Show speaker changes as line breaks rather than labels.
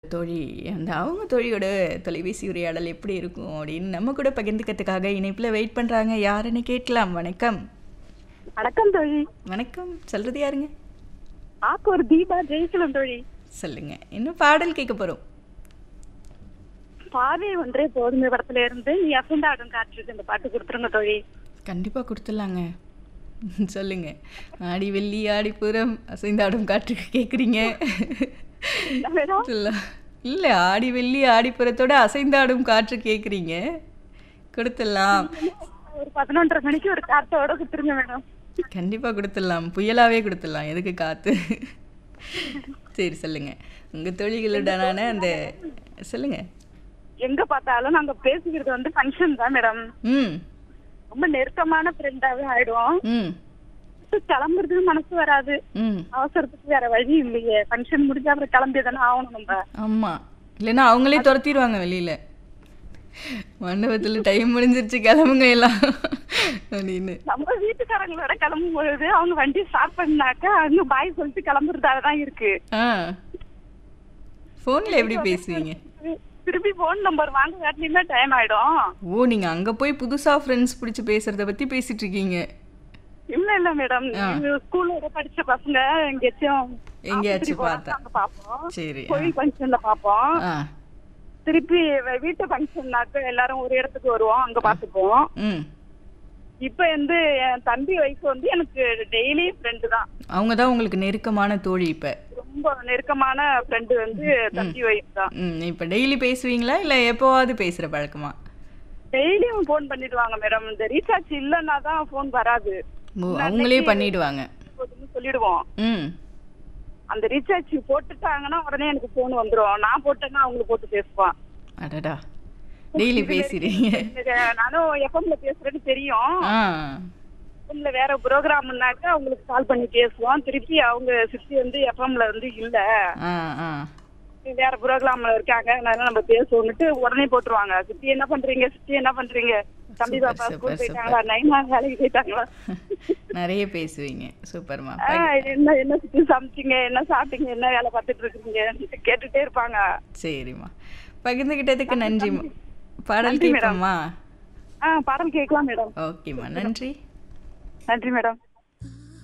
தோழி அந்த அவங்க தோழியோட தொலைபேசி உரையாடல் எப்படி இருக்கும் அப்படின்னு நம்ம கூட பகிர்ந்துக்கிறதுக்காக இணைப்பில் வெயிட் பண்ணுறாங்க யாருன்னு கேட்கலாம் வணக்கம்
வணக்கம் தோழி
வணக்கம் சொல்கிறது யாருங்க
ஆக்கூர் தீபா ஜெயிக்கலாம் தோழி
சொல்லுங்க இன்னும் பாடல் கேட்க போகிறோம்
பார்வை ஒன்றே போதுமை படத்துல இருந்து நீ அசந்தாடும் காற்றுக்கு இந்த பாட்டு கொடுத்துருங்க தோழி
கண்டிப்பாக கொடுத்துடலாங்க சொல்லுங்க ஆடி வெள்ளி ஆடி புறம் அசைந்தாடும் காற்றுக்கு கேட்குறீங்க
என்ன மேடம்
இல்லை ஆடி வெள்ளி ஆடிப்புறத்தோட அசைந்தாடும் காற்று கேட்குறீங்க கொடுத்துடலாம்
ஒரு பதினொன்றரை மணிக்கு ஒரு காத்தோட கொடுத்துருங்க மேடம்
கண்டிப்பாக கொடுத்துடலாம் புயலாவே கொடுத்துடலாம் எதுக்கு காற்று சரி சொல்லுங்க உங்கள் தொழில்களுடனான அந்த சொல்லுங்க
எங்க பார்த்தாலும் நாங்க பேசிக்கிறது வந்து ஃபங்க்ஷன் தான் மேடம்
ம்
ரொம்ப நெருக்கமான ஃப்ரெண்டாவே ஆயிடும்
ம்
கிளம்புறதுக்கு மனசு வராது
ம்
அவசரத்துக்கு வேற வழி இல்லையே ஃபங்க்ஷன் முடிஞ்சா அப்புறம் கிளம்பி தானே ஆகணும் நம்ம
ஆமாம் இல்லைன்னா அவங்களே துரத்திடுவாங்க வெளியில் மண்டபத்தில் டைம் முடிஞ்சிருச்சு கிளம்புங்க எல்லாம் அப்படின்னு
நம்ம வீட்டுக்காரங்களோட கிளம்பும் பொழுது அவங்க வண்டி ஸ்டார்ட் பண்ணாக்கா அங்க பாய் சொல்லிட்டு கிளம்புறதால தான் இருக்கு
ஆ ஃபோனில் எப்படி பேசுவீங்க
திருப்பி போன் நம்பர் வாங்க காட்டினா டைம் ஆயிடும்
ஓ நீங்கள் அங்கே போய் புதுசாக ஃப்ரெண்ட்ஸ் பிடிச்சி பேசுகிறத பற்றி பேசிட்டு இருக்கீங்க
இல்ல இல்ல மேடம் ஸ்கூல்ல படிச்ச பசங்க எங்கேயாச்சும்
எங்கேயாச்சும்
ஆஸ்பத்திரி போனா
பார்த்தா.
அங்க பாப்போம்
சரி ஆ.
கோயில் ஃபங்க்ஷன்ல பாப்போம்
ஆ
திருப்பி வ- வீட்டு ஃபங்க்ஷன்னாக்க எல்லாரும் ஒரு இடத்துக்கு வருவோம் அங்க பாத்துப்போம்
ம்
இப்ப வந்து என் தம்பி வயசு வந்து எனக்கு டெய்லி ஃப்ரெண்டு தான்
அவங்க தான் உங்களுக்கு நெருக்கமான தோழி இப்போ
ரொம்ப நெருக்கமான ஃப்ரெண்டு வந்து தம்பி வயசு தான்
ம் இப்போ டெய்லி பேசுவீங்களா இல்லை எப்போவாவது பேசுகிற பழக்கமா
டெய்லியும் ஃபோன் பண்ணிடுவாங்க மேடம் இந்த ரீசார்ஜ் இல்லைன்னா தான் ஃபோன் வராது
ஓ அவங்களே பண்ணிடுவாங்க
போதும்னு சொல்லிடுவோம்
ம்
அந்த ரீசார்ஜ் போட்டுட்டாங்கன்னா உடனே எனக்கு ஃபோன் வந்துரும் நான் போட்டேன்னா அவங்களுக்கு போட்டு பேசுவான்
அடடா டெய்லி பேசுறீங்க
இது நானும் எஃப்எம்ல பேசுறேன்னு தெரியும்
ஆ
எஃப்எம்ல வேற ப்ரோக்ராம்னாக்கா அவங்களுக்கு கால் பண்ணி பேசுவோம் திருப்பி அவங்க சித்தி வந்து எஃப்எம்ல வந்து இல்ல
ஆ ஆ
வேற ப்ரோக்ராம்ல இருக்காங்க அதனால நம்ம பேசுவோம்னுட்டு உடனே போட்டுருவாங்க சித்தி என்ன பண்றீங்க சித்தி என்ன பண்றீங்க தம்பி
Super,
பாப்பா
super,
ஸ்கூல்
super.
போயிட்டாங்களா நைனா வேலைக்கு போயிட்டாங்களா
நிறைய பேசுவீங்க சூப்பர்மா
ஆ, என்ன என்ன சித்தி சமைச்சீங்க என்ன சாப்பிட்டீங்க என்ன வேலை பார்த்துட்டு இருக்கீங்க கேட்டுட்டே இருப்பாங்க
சரிம்மா பகிர்ந்துக்கிட்டதுக்கு நன்றிம்மா பாடல்
நன்றி, மேடம்.
கேட்போமா
ஆ பாடல் கேட்கலாம் மேடம்
ஓகேம்மா நன்றி
நன்றி மேடம்